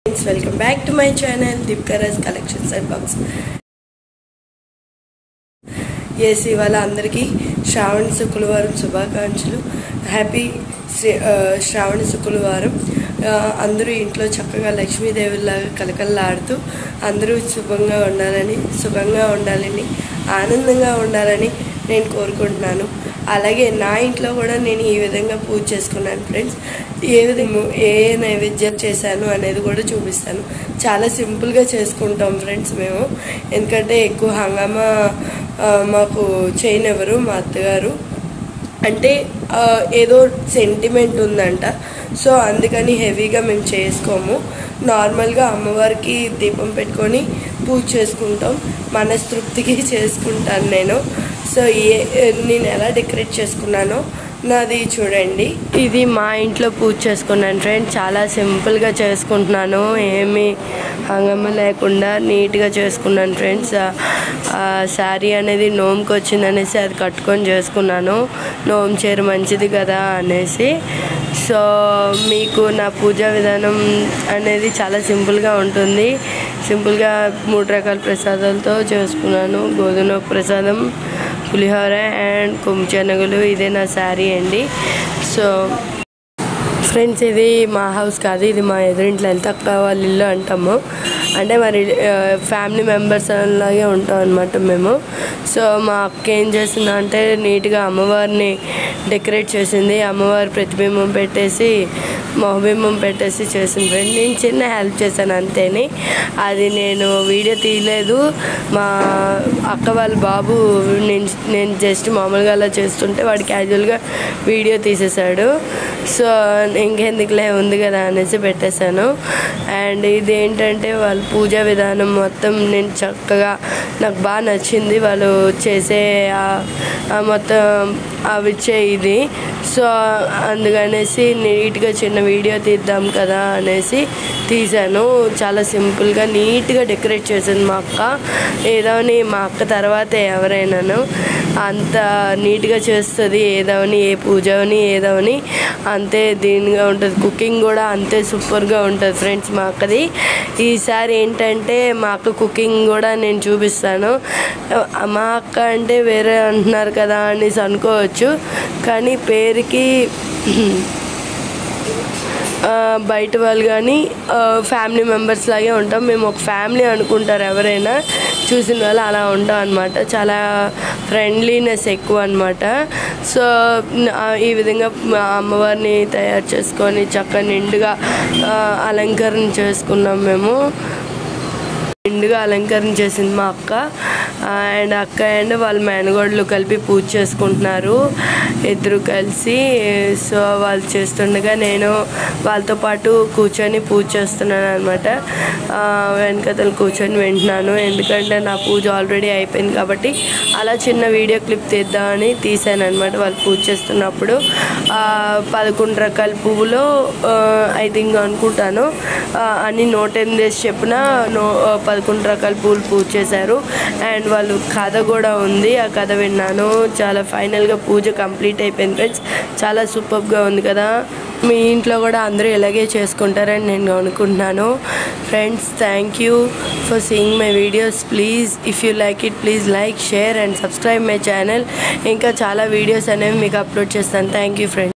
friends welcome back to my channel Deepkaraj collections and బాక్స్ ఎస్ ఇవాళ అందరికీ శ్రావణ శుక్రవారం శుభాకాంక్షలు హ్యాపీ శ్రీ ఆ, శ్రావణ శుక్రవారం ఆ, అందరూ ఇంట్లో చక్కగా లక్ష్మీదేవిలాగా కలకల్లాడుతూ అందరూ శుభంగా ఉండాలని సుఖంగా ఉండాలని ఆనందంగా ఉండాలని నేను కోరుకుంటున్నాను అలాగే నా ఇంట్లో కూడా నేను ఈ విధంగా పూజ చేసుకున్నాను ఫ్రెండ్స్ ఏ విధంగా ఏ ఏ నైవేద్యాలు చేశాను అనేది కూడా చూపిస్తాను చాలా సింపుల్గా చేసుకుంటాం ఫ్రెండ్స్ మేము ఎందుకంటే ఎక్కువ హంగామా ఆ, మాకు చేయనివ్వరు మా అత్తగారు అంటే ఆ, ఏదో సెంటిమెంట్ ఉందంట సో అందుకని హెవీగా మేము చేసుకోము నార్మల్గా అమ్మవారికి దీపం పెట్టుకొని పూజ చేసుకుంటాం మనస్తృప్తికి చేసుకుంటాను నేను సో ఏ నేను ఎలా డెకరేట్ చేసుకున్నానో నాది చూడండి ఇది మా ఇంట్లో పూజ చేసుకున్నాను ఫ్రెండ్ చాలా సింపుల్గా చేసుకుంటున్నాను ఏమీ హంగమ లేకుండా నీట్గా చేసుకున్నాను ఫ్రెండ్స్ ఆ శారీ అనేది నోమ్కి వచ్చిందనేసి అది కట్టుకొని చేసుకున్నాను నోమ్ చీర మంచిది కదా అనేసి సో మీకు నా పూజా విధానం అనేది చాలా సింపుల్గా ఉంటుంది సింపుల్గా మూడు రకాల ప్రసాదాలతో చేసుకున్నాను గోధుమ ప్రసాదం పులిహోర అండ్ కొమ్ముచెనగలు ఇదే నా శారీ అండి సో ఫ్రెండ్స్ ఇది మా హౌస్ కాదు ఇది మా ఎదురింట్లో లలితక్క వాళ్ళ ఇల్లు అంటాము అంటే మరి ఫ్యామిలీ మెంబర్స్ లాగే ఉంటాం అనమాట మేము సో మా అక్క ఏం చేసింది అంటే నీట్గా అమ్మవారిని డెకరేట్ చేసింది అమ్మవారి ప్రతిబింబం పెట్టేసి మొహబింబం పెట్టేసి చేసింది ఫ్రెండ్ నేను చిన్న హెల్ప్ చేశాను అంతేని అది నేను వీడియో తీయలేదు మా అక్క వాళ్ళ బాబు నేను నేను జస్ట్ మామూలుగా అలా చేస్తుంటే వాడు క్యాజువల్గా వీడియో తీసేశాడు సో ఇంకెందుకులే ఉంది కదా అనేసి పెట్టేశాను అండ్ ఇది ఏంటంటే వాళ్ళ పూజా విధానం మొత్తం నేను చక్కగా నాకు బాగా నచ్చింది వాళ్ళు చేసే ఆ- ఆ మొత్తం అవి ఇచ్చే ఇది సో అందుకనేసి నీట్గా చిన్న వీడియో తీద్దాం కదా అనేసి తీశాను చాలా సింపుల్గా నీట్గా డెకరేట్ చేసింది మా అక్క ఏదోని మా అక్క తర్వాతే ఎవరైనాను అంత నీట్గా చేస్తుంది ఏదోని ఏ పూజని ఏదోని అంతే దీనిగా ఉంటుంది కుకింగ్ కూడా అంతే సూపర్గా ఉంటుంది ఫ్రెండ్స్ మా అక్కది ఈసారి ఏంటంటే మా అక్క కుకింగ్ కూడా నేను చూపిస్తాను మా అక్క అంటే వేరే అంటున్నారు కదా అనేసి అనుకోవచ్చు కానీ పేరుకి ఆ, బయట వాళ్ళు కానీ ఫ్యామిలీ మెంబర్స్ లాగే ఉంటాం మేము ఒక ఫ్యామిలీ అనుకుంటారు ఎవరైనా చూసిన వాళ్ళు అలా ఉంటాం అనమాట చాలా ఫ్రెండ్లీనెస్ ఎక్కువ అనమాట సో ఆ, ఈ విధంగా మా అమ్మవారిని తయారు చేసుకొని చక్కగా నిండుగా ఆ, అలంకరణ చేసుకున్నాం మేము నిండుగా అలంకరణ చేసింది మా అక్క అండ్ అక్క అండ్ వాళ్ళ మేనగోడలు కలిపి పూజ చేసుకుంటున్నారు ఇద్దరు కలిసి సో వాళ్ళు చేస్తుండగా నేను వాళ్ళతో పాటు కూర్చొని పూజ చేస్తున్నాను అనమాట వెనకతలు కూర్చొని వింటున్నాను ఎందుకంటే నా పూజ ఆల్రెడీ అయిపోయింది కాబట్టి అలా చిన్న వీడియో క్లిప్ తీద్దామని తీసాను అనమాట వాళ్ళు పూజ చేస్తున్నప్పుడు ఆ, పదకొండు రకాల పువ్వులు ఐ థింక్ అనుకుంటాను ఆ, అని నూట ఎనిమిది వేసి చెప్పిన నో ఆ, పదకొండు రకాల పూలు పూజ చేశారు అండ్ వాళ్ళు కథ కూడా ఉంది ఆ కథ విన్నాను చాలా ఫైనల్గా పూజ కంప్లీట్ అయిపోయింది ఫ్రెండ్స్ చాలా సూపర్గా ఉంది కదా మీ ఇంట్లో కూడా అందరూ ఇలాగే చేసుకుంటారని నేను అనుకుంటున్నాను friends thank you for seeing my videos please if you like it please like share and subscribe my channel ఇంకా చాలా వీడియోస్ అనేవి మీకు అప్లోడ్ చేస్తాను థ్యాంక్ యూ ఫ్రెండ్స్